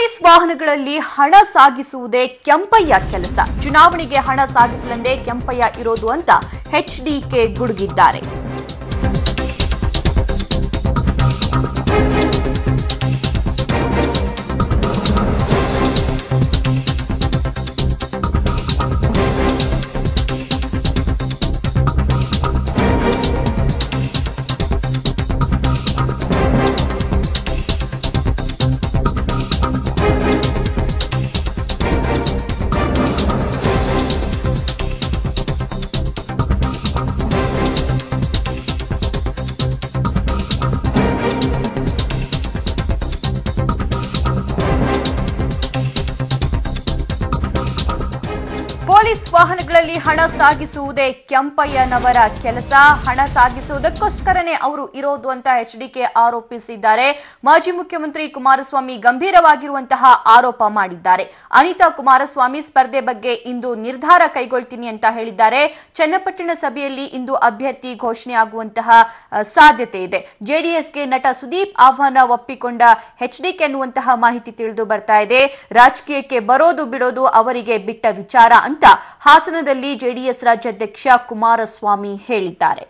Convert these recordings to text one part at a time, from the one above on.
Police ವಾಹನಗಳಲ್ಲಿ ಹಣ ಸಾಗಿಸುವುದೇ ಕೆಂಪಯ್ಯ ಕೆಲಸ ಚುನಾವಣೆಗೆ ಹಣ ಸಾಗಿಸಲೆಂದೇ ಕೆಂಪಯ್ಯ ಇರೋದು ಅಂತ ಎಚ್ಡಿಕೆ ಗುಡುಗಿದ್ದಾರೆ ಪೊಲೀಸ್ ವಾಹನಗಳಲ್ಲಿ ಹಣ ಸಾಗಿಸುವುದೇ ಕೆಂಪಯ್ಯನವರ ಕೆಲಸ ಹಣ ಸಾಗಿಸುವುದಕ್ಕೋಸ್ಕರನೇ ಅವರು ಇರೋದು ಅಂತ ಎಚ್ಡಿಕೆ ಆರೋಪಿಸಿದ್ದಾರೆ ಮಾಜಿ ಮುಖ್ಯಮಂತ್ರಿ ಕುಮಾರಸ್ವಾಮಿ ಗಂಭೀರವಾಗಿರುವಂತಹ ಆರೋಪ ಮಾಡಿದ್ದಾರೆ ಅನಿತಾ ಕುಮಾರಸ್ವಾಮಿ ಸ್ಪರ್ಧೆ ಬಗ್ಗೆ ಇಂದು ನಿರ್ಧಾರ ಕೈಗೊಳ್ತೀನಿ ಅಂತ ಹೇಳಿದ್ದಾರೆ ಚನ್ನಪಟ್ಟಣ ಸಭೆಯಲ್ಲಿ ಇಂದು ಅಭ್ಯರ್ಥಿ ಘೋಷಣೆಯಾಗುವಂತಹ ಅಹ್, ಸಾಧ್ಯತೆ ಇದೆ ಜೆಡಿಎಸ್ಗೆ ನಟ ಸುದೀಪ್ ಆಹ್ವಾನ ಒಪ್ಪಿಕೊಂಡ ಎಚ್ಡಿಕೆ ಎನ್ನುವಂತಹ ಮಾಹಿತಿ ತಿಳಿದು ಬರ್ತಾ ಇದೆ ರಾಜಕೀಯಕ್ಕೆ ಬರೋದು ಬಿಡೋದು ಅವರಿಗೆ ಬಿಟ್ಟ ವಿಚಾರ ಅಂತ ಹಾಸನದಲ್ಲಿ ಜೆಡಿಎಸ್ ರಾಜ್ಯಾಧ್ಯಕ್ಷ ಕುಮಾರಸ್ವಾಮಿ ಹೇಳಿದ್ದಾರೆ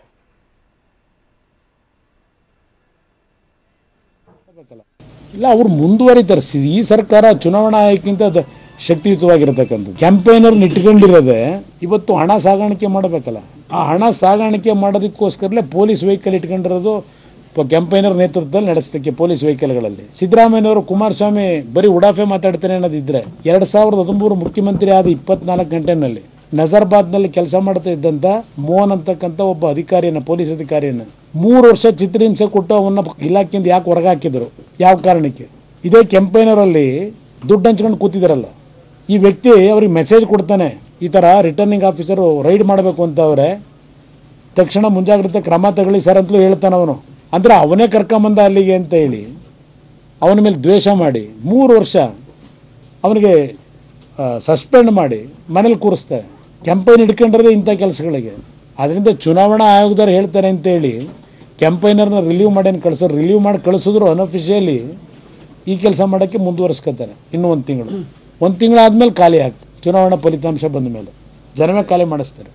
ಇಲ್ಲ ಅವ್ರು ಮುಂದುವರಿತಾರೆ ಸಿ- ಈ ಸರ್ಕಾರ ಚುನಾವಣಾ ಆಯೋಗಕ್ಕಿಂತ ದ- ಶಕ್ತಿಯುತವಾಗಿರತಕ್ಕಂಥದ್ದು ಕ್ಯಾಂಪೇನರ್ ಇಟ್ಕೊಂಡಿರೋದೆ ಇವತ್ತು ಹಣ ಸಾಗಾಣಿಕೆ ಮಾಡಬೇಕಲ್ಲ ಆ ಹಣ ಸಾಗಾಣಿಕೆ ಮಾಡೋದಕ್ಕೋಸ್ಕರಲೇ ಪೊಲೀಸ್ ವೆಹಿಕಲ್ ಇಟ್ಕೊಂಡಿರೋದು ಪ- ಕ್ಯಾಂಪೇನರ್ ನೇತೃತ್ವದಲ್ಲಿ ನಡೆಸಲಿಕ್ಕೆ ಪೊಲೀಸ್ ವೆಹಿಕಲ್ಗಳಲ್ಲಿ ಸಿದ್ದರಾಮಯ್ಯನವರು ಕುಮಾರಸ್ವಾಮಿ ಬರೀ ಉಡಾಫೆ ಮಾತಾಡ್ತಾನೆ ಅನ್ನೋದಿದ್ರೆ ಎರಡ್ ಸಾವಿರದ ಹದಿಮೂರು ಮುಖ್ಯಮಂತ್ರಿ ಆದ ಇಪ್ಪತ್ನಾಲ್ಕು ಗಂಟೆನಲ್ಲಿ ನಜರ್ಬಾದ್ನಲ್ಲಿ ಕೆಲಸ ಮಾಡ್ತಾ ಇದ್ದಂತ ಮೋಹನ್ ಅಂತಕ್ಕಂಥ ಒಬ್ಬ ಅಧಿಕಾರಿಯನ್ನ ಪೊಲೀಸ್ ಅಧಿಕಾರಿಯನ್ನ ಮೂರು ವರ್ಷ ಚಿತ್ರಹಿಂಸೆ ಕೊಟ್ಟು ಅವನ್ನ ಇಲಾಖೆಯಿಂದ ಯಾಕೆ ಹೊರಗಾಕಿದ್ರು ಯಾವ ಕಾರಣಕ್ಕೆ ಇದೇ ಕೆಂಪೇನರಲ್ಲಿ ದುಡ್ಡು ಹಂಚ್ಕೊಂಡು ಕೂತಿದಾರಲ್ಲ ಈ ವ್ಯಕ್ತಿ ಅವ್ರಿಗೆ ಮೆಸೇಜ್ ಕೊಡ್ತಾನೆ ಈ ಥರ ರಿಟರ್ನಿಂಗ್ ಆಫೀಸರು ರೈಡ್ ಮಾಡಬೇಕು ಅಂತ ಅವರೇ ತಕ್ಷಣ ಮುಂಜಾಗ್ರತೆ ಕ್ರಮ ತಗೊಳ್ಳಿ ಸರ್ ಅಂತಲೂ ಹೇಳ್ತಾನೆ ಅವನು ಅಂದ್ರೆ ಅವನೇ ಕರ್ಕೊಂಬಂದ ಅಲ್ಲಿಗೆ ಅಂತ ಹೇಳಿ ಅವನ ಮೇಲೆ ದ್ವೇಷ ಮಾಡಿ ಮೂರು ವರ್ಷ ಅವನಿಗೆ ಸಸ್ಪೆಂಡ್ ಮಾಡಿ ಮನೇಲಿ ಕೂರಿಸ್ತಾರೆ ಕ್ಯಾಂಪೈನ್ ಹಿಡ್ಕೊಂಡಿರೋದೇ ಇಂಥ ಕೆಲಸಗಳಿಗೆ ಅದರಿಂದ ಚುನಾವಣಾ ಆಯೋಗದವ್ರು ಹೇಳ್ತಾರೆ ಅಂತ ಹೇಳಿ ಕ್ಯಾಂಪೈನರ್ನ ರಿಲೀವ್ ಮಾಡಿ ಕಳ್ಸೋರು ರಿಲೀವ್ ಮಾಡಿ ಕಳಿಸಿದ್ರು ಅನ್ಅಫಿಷಿಯಲಿ ಈ ಕೆಲಸ ಮಾಡೋಕ್ಕೆ ಮುಂದುವರಿಸ್ಕೊತಾರೆ ಇನ್ನೂ ಒಂದು ತಿಂಗಳು ಒಂದು ತಿಂಗಳಾದ್ಮೇಲೆ ಖಾಲಿ ಆಗ್ತದೆ ಚುನಾವಣಾ ಫಲಿತಾಂಶ ಬಂದ ಮೇಲೆ ಜನವೇ ಖಾಲಿ ಮಾಡಿಸ್ತಾರೆ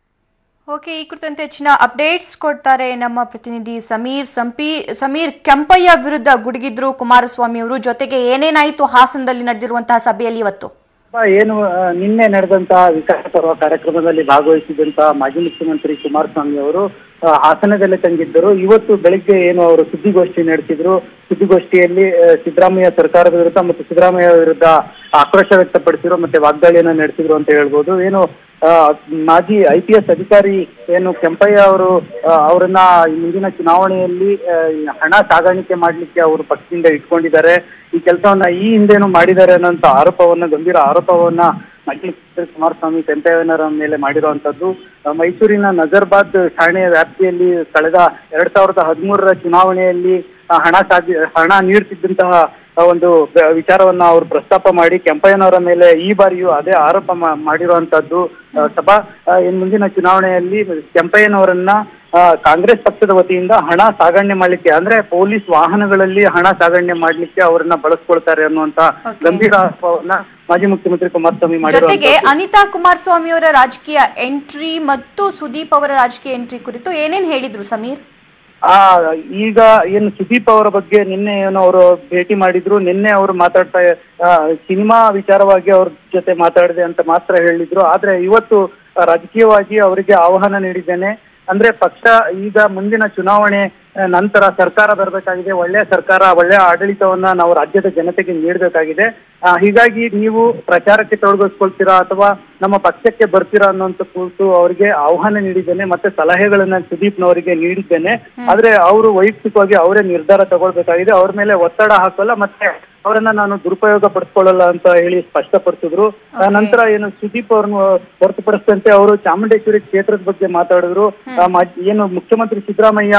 ಓಕೆ ಈ ಕುರಿತಂತೆ ಹೆಚ್ಚಿನ ಅಪ್ಡೇಟ್ಸ್ ಕೊಡ್ತಾರೆ ನಮ್ಮ ಪ್ರತಿನಿಧಿ ಸಮೀರ್ ಸಂಪಿ ಸಮೀರ್ ಕೆಂಪಯ್ಯ ವಿರುದ್ಧ ಗುಡುಗಿದ್ರು ಕುಮಾರಸ್ವಾಮಿ ಅವರು ಜೊತೆಗೆ ಏನೇನಾಯಿತು ಹಾಸನದಲ್ಲಿ ನಡೆದಿರುವಂತಹ ಸಭೆಯಲ್ಲಿ ಇವತ್ತು ಅಪ್ಪ, ಏನು ಆ, ನಿನ್ನೆ ನಡೆದಂತಹ ವಿಕಾಸ ಪರ್ವ ಕಾರ್ಯಕ್ರಮದಲ್ಲಿ ಭಾಗವಹಿಸಿದಂತಹ ಮಾಜಿ ಮುಖ್ಯಮಂತ್ರಿ ಕುಮಾರಸ್ವಾಮಿ ಅವರು ಆ, ಹಾಸನದಲ್ಲೇ ತಂಗಿದ್ದರು ಇವತ್ತು ಬೆಳಿಗ್ಗೆ ಏನು ಅವರು ಸುದ್ದಿಗೋಷ್ಠಿ ನಡೆಸಿದ್ರು ಸುದ್ದಿಗೋಷ್ಠಿಯಲ್ಲಿ ಆ, ಸಿದ್ದರಾಮಯ್ಯ ಸರ್ಕಾರದ ವಿರುದ್ಧ ಮತ್ತು ಸಿದ್ದರಾಮಯ್ಯ ವಿರುದ್ಧ ಆಕ್ರೋಶ ವ್ಯಕ್ತಪಡಿಸಿದ್ರು ಮತ್ತೆ ವಾಗ್ದಾಳಿಯನ್ನ ನಡೆಸಿದ್ರು ಅಂತ ಹೇಳ್ಬೋದು ಏನು ಆ, ಮಾಜಿ ಐ ಪಿ ಎಸ್ ಅಧಿಕಾರಿ ಏನು ಕೆಂಪಯ್ಯ ಅವರು ಆ, ಅವರನ್ನ ಈ ಮುಂದಿನ ಚುನಾವಣೆಯಲ್ಲಿ ಆ, ಈ ಹಣ ಸಾಗಾಣಿಕೆ ಮಾಡ್ಲಿಕ್ಕೆ ಅವರು ಪಕ್ಷದಿಂದ ಇಟ್ಕೊಂಡಿದ್ದಾರೆ ಈ ಕೆಲಸವನ್ನ ಈ ಹಿಂದೆನೂ ಮಾಡಿದ್ದಾರೆ ಅನ್ನೋಂಥ ಆರೋಪವನ್ನ ಗಂಭೀರ ಆರೋಪವನ್ನ ಮಾಜಿ ಮುಖ್ಯಮಂತ್ರಿ ಕುಮಾರಸ್ವಾಮಿ ಕೆಂಪಯ್ಯನವರ ಮೇಲೆ ಮಾಡಿರುವಂತದ್ದು ಆ, ಮೈಸೂರಿನ ನಜರ್ಬಾದ್ ಠಾಣೆಯ ವ್ಯಾಪ್ತಿಯಲ್ಲಿ ಕಳೆದ ಎರಡ್ ಸಾವಿರದ ಹದಿಮೂರರ ಚುನಾವಣೆಯಲ್ಲಿ ಆ, ಹಣ ಸಾಗಿ ಹಣ ನೀಡ್ತಿದ್ದಂತಹ ಆ, ಒಂದು ಬ- ವಿಚಾರವನ್ನ ಅವರು ಪ್ರಸ್ತಾಪ ಮಾಡಿ ಕೆಂಪಯ್ಯನವರ ಮೇಲೆ ಈ ಬಾರಿಯೂ ಅದೇ ಆರೋಪ ಮಾ- ಮಾಡಿರುವಂತದ್ದು ಆ, ಸಭಾ ಆ, ಇನ್ ಮುಂದಿನ ಚುನಾವಣೆಯಲ್ಲಿ ಕೆಂಪಯ್ಯನವರನ್ನ ಆ, ಕಾಂಗ್ರೆಸ್ ಪಕ್ಷದ ವತಿಯಿಂದ ಹಣ ಸಾಗಣೆ ಮಾಡ್ಲಿಕ್ಕೆ ಅಂದ್ರೆ ಪೊಲೀಸ್ ವಾಹನಗಳಲ್ಲಿ ಹಣ ಸಾಗಣೆ ಮಾಡ್ಲಿಕ್ಕೆ ಅವರನ್ನ ಬಳಸ್ಕೊಳ್ತಾರೆ ಅನ್ನುವಂತ Okay. ಗಂಭೀರ ಆರೋಪವನ್ನ ಮಾಜಿ ಮುಖ್ಯಮಂತ್ರಿ ಕುಮಾರಸ್ವಾಮಿ ಜೊತೆಗೆ ಮಾಡಿರುವಂತದ್ದು ಅನಿತಾ ಕುಮಾರಸ್ವಾಮಿ ಅವರ ರಾಜಕೀಯ ಎಂಟ್ರಿ ಮತ್ತು ಸುದೀಪ್ ಅವರ ರಾಜಕೀಯ ಎಂಟ್ರಿ ಕುರಿತು ಏನೇನ್ ಹೇಳಿದ್ರು ಸಮೀರ್ ಆ ಈಗ ಏನು ಸುದೀಪ್ ಅವರ ಬಗ್ಗೆ ನಿನ್ನೆ ಏನು ಅವರು ಭೇಟಿ ಮಾಡಿದ್ರು ನಿನ್ನೆ ಅವರು ಮಾತಾಡ್ತಾ ಆ, ಸಿನಿಮಾ ವಿಚಾರವಾಗಿ ಅವ್ರ ಜೊತೆ ಮಾತಾಡಿದೆ ಅಂತ ಮಾತ್ರ ಹೇಳಿದ್ರು ಆದ್ರೆ ಇವತ್ತು ಆ, ರಾಜಕೀಯವಾಗಿ ಅವರಿಗೆ ಆಹ್ವಾನ ನೀಡಿದ್ದೇನೆ ಅಂದ್ರೆ ಪಕ್ಷ ಈಗ ಮುಂದಿನ ಚುನಾವಣೆ ಆ, ನಂತರ ಸರ್ಕಾರ ಬರಬೇಕಾಗಿದೆ ಒಳ್ಳೆಯ ಸರ್ಕಾರ ಒಳ್ಳೆಯ ಆಡಳಿತವನ್ನ ನಾವು ರಾಜ್ಯದ ಜನತೆಗೆ ನೀಡಬೇಕಾಗಿದೆ ಆ, ಹೀಗಾಗಿ ನೀವು ಪ್ರಚಾರಕ್ಕೆ ತೊಡಗಿಸ್ಕೊಳ್ತೀರಾ ಅಥವಾ ನಮ್ಮ ಪಕ್ಷಕ್ಕೆ ಬರ್ತೀರಾ ಅನ್ನೋಂಥ ಕುರಿತು ಅವರಿಗೆ ಆಹ್ವಾನ ನೀಡಿದ್ದೇನೆ ಮತ್ತೆ ಸಲಹೆಗಳನ್ನ ಸುದೀಪ್ನವರಿಗೆ ನೀಡಿದ್ದೇನೆ ಆದ್ರೆ ಅವರು ವೈಯಕ್ತಿಕವಾಗಿ ಅವರೇ ನಿರ್ಧಾರ ತಗೊಳ್ಬೇಕಾಗಿದೆ ಅವ್ರ ಮೇಲೆ ಒತ್ತಡ ಹಾಕಲ್ಲ ಮತ್ತೆ ಅವರನ್ನ ನಾನು ದುರುಪಯೋಗ ಪಡಿಸ್ಕೊಳ್ಳಲ್ಲ ಅಂತ ಹೇಳಿ ಸ್ಪಷ್ಟಪಡಿಸಿದ್ರು ಆ, ನಂತರ ಏನು ಸುದೀಪ್ ಅವ್ರನ್ನು ಹೊರತುಪಡಿಸಿದಂತೆ ಅವರು ಚಾಮುಂಡೇಶ್ವರಿ ಕ್ಷೇತ್ರದ ಬಗ್ಗೆ ಮಾತಾಡಿದ್ರು ಆ, ಮಾ- ಏನು ಮುಖ್ಯಮಂತ್ರಿ ಸಿದ್ದರಾಮಯ್ಯ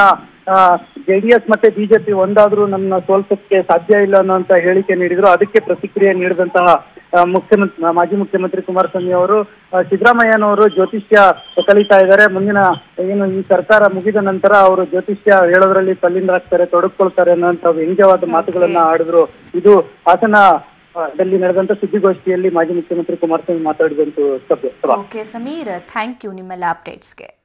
ಜೆಡಿಎಸ್ ಮತ್ತೆ ಬಿಜೆಪಿ ಒಂದಾದ್ರೂ ನನ್ನ ಸೋಲ್ಸಕ್ಕೆ ಸಾಧ್ಯ ಇಲ್ಲ ಅನ್ನೋಂತ ಹೇಳಿಕೆ ನೀಡಿದ್ರು ಅದಕ್ಕೆ ಪ್ರತಿಕ್ರಿಯೆ ನೀಡಿದಂತಹ ಆ, ಮುಖ್ಯಮಂತ್ರಿ ಮಾಜಿ ಮುಖ್ಯಮಂತ್ರಿ ಕುಮಾರಸ್ವಾಮಿ ಅವರು ಆ, ಸಿದ್ದರಾಮಯ್ಯನವರು ಜ್ಯೋತಿಷ್ಯ ಕಲಿತಾ ಇದ್ದಾರೆ ಮುಂದಿನ ಏನು ಈ ಸರ್ಕಾರ ಮುಗಿದ ನಂತರ ಅವರು ಜ್ಯೋತಿಷ್ಯ ಹೇಳೋದ್ರಲ್ಲಿ ತಲ್ಲಿಂದಾಗ್ತಾರೆ ತೊಡಗಿಕೊಳ್ತಾರೆ ಅನ್ನೋಂಥ ವ್ಯಂಗ್ಯವಾದ ಮಾತುಗಳನ್ನ ಆಡಿದ್ರು ಇದು ಹಾಸನ ಆ, ದಲ್ಲಿ ನಡೆದಂತ ಸುದ್ದಿಗೋಷ್ಠಿಯಲ್ಲಿ ಮಾಜಿ ಮುಖ್ಯಮಂತ್ರಿ ಕುಮಾರಸ್ವಾಮಿ ಮಾತಾಡಿದಂತ ಸಭೆ ಸಭಾ ಓಕೆ ಸಮೀರ್ ಥ್ಯಾಂಕ್ ಯು ನಿಮ್ಮೆಲ್ಲ ಅಪ್ಡೇಟ್ಸ್ಗೆ